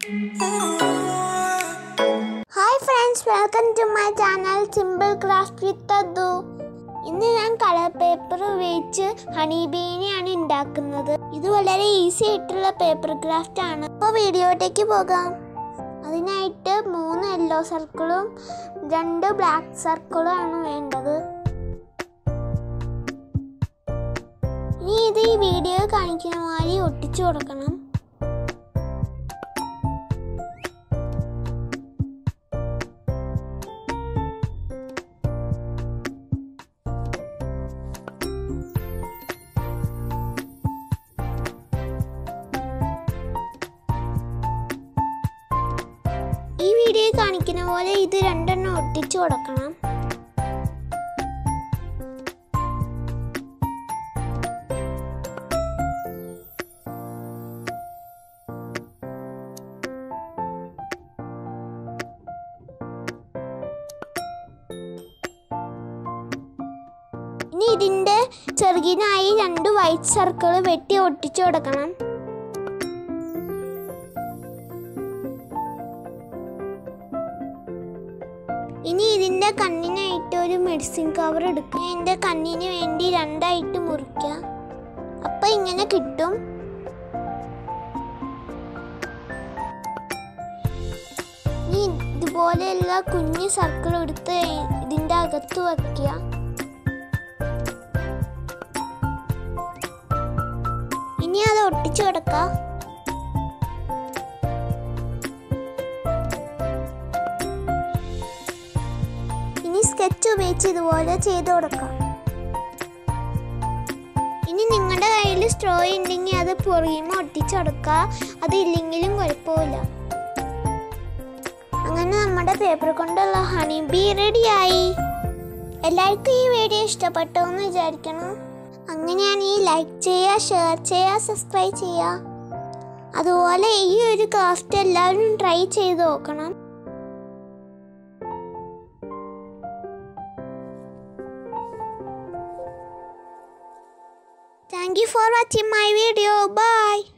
Hi friends welcome to my channel simple craft with Adhu ഇന്ന് ഞാൻ colour paper ഉപയോഗിച്ച് honey ബീനെയാണ് ഉണ്ടാക്കുന്നത് ഇത് വളരെ ഈസി ആയിട്ടുള്ള പേപ്പർ ക്രാഫ്റ്റ് ആണ് അപ്പോൾ വീഡിയോയിലേക്ക് പോകാം അതിനായിട്ട് മൂന്ന് യെല്ലോ സർക്കിളും രണ്ട് ബ്ലാക്ക് സർക്കിളും ആണ് വേണ്ടത് ഇനി ഇത് ഈ വീഡിയോ കാണിക്കുന്ന മാതിരി ഒട്ടിച്ചു കൊടുക്കണം ഈ വീഡിയോ കാണിക്കുന്ന പോലെ ഇത് രണ്ടെണ്ണം ഒട്ടിച്ചു കൊടുക്കണം ഇനി ഇതിന്റെ ചെറുകിനായി രണ്ട് വൈറ്റ് സർക്കിൾ വെട്ടി ഒട്ടിച്ചു കൊടുക്കണം ഇനി ഇതിന്റെ കണ്ണിനായിട്ട് ഒരു മെഡിസിൻ കവർ എടുക്കുക എന്റെ കണ്ണിന് വേണ്ടി രണ്ടായിട്ട് മുറിക്കുക അപ്പൊ ഇങ്ങനെ കിട്ടും ഇനി ഇതുപോലെയുള്ള കുഞ്ഞു സർക്കിൾ എടുത്ത് ഇതിന്റെ അകത്ത് വയ്ക്കുക ഇനി അത് ഒട്ടിച്ചു കൊടുക്കാം ഇനി സ്കെച്ച് ഉപയോഗിച്ച് ഇതുപോലെ ചെയ്ത് കൊടുക്കാം ഇനി നിങ്ങളുടെ കയ്യിൽ സ്ട്രോ ഉണ്ടെങ്കിൽ അത് പുറകിമ ഒട്ടിച്ചെടുക്കുക അത് ഇല്ലെങ്കിലും കുഴപ്പമില്ല അങ്ങനെ നമ്മുടെ പേപ്പർ കൊണ്ടുള്ള ഹണി ബീ റെഡിയായി എല്ലാവർക്കും ഈ വീഡിയോ ഇഷ്ടപ്പെട്ടു എന്ന് വിചാരിക്കണം അങ്ങനെയാണെങ്കിൽ ലൈക്ക് ചെയ്യുക ഷെയർ ചെയ്യുക സബ്സ്ക്രൈബ് ചെയ്യുക അതുപോലെ ഈ ഒരു ക്രാഫ്റ്റ് എല്ലാവരും ട്രൈ ചെയ്ത് നോക്കണം Thank you for watching my video. Bye.